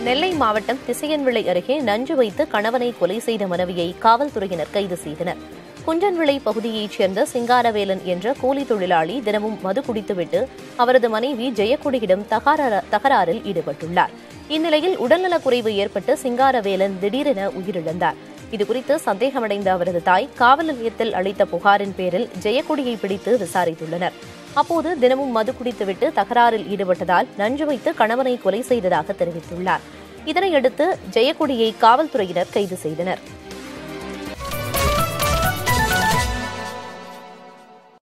நெல்லை மாவட்டம் திசையன்விளை அருகே நஞ்சு வைத்து கணவனை கொலை செய்த மனைவியை காவல்துறையினர் கைது செய்தனர் குஞ்சன்விளை பகுதியைச் சேர்ந்த சிங்காரவேலன் என்ற கூலி தொழிலாளி தினமும் மது குடித்துவிட்டு அவரது மனைவி ஜெயக்குடியிடம் தகராற- தகராறில் ஈடுபட்டுள்ளார் இந்நிலையில் உடல்நலக்குறைவு ஏற்பட்டு சிங்காரவேலன் திடீரென உயிரிழந்தார் இதுகுறித்து சந்தேகமடைந்த அவரது தாய் காவல் நிலையத்தில் அளித்த புகாரின் பேரில் ஜெயக்குடியை பிடித்து விசாரித்துள்ளனர் அப்போது தினமும் மது குடித்துவிட்டு தகராறில் ஈடுபட்டதால் நஞ்சு வைத்து கணவனை கொலை செய்ததாக தெரிவித்துள்ளார் இதனையடுத்து ஜெயக்குடியை காவல்துறையினர் கைது செய்தனர்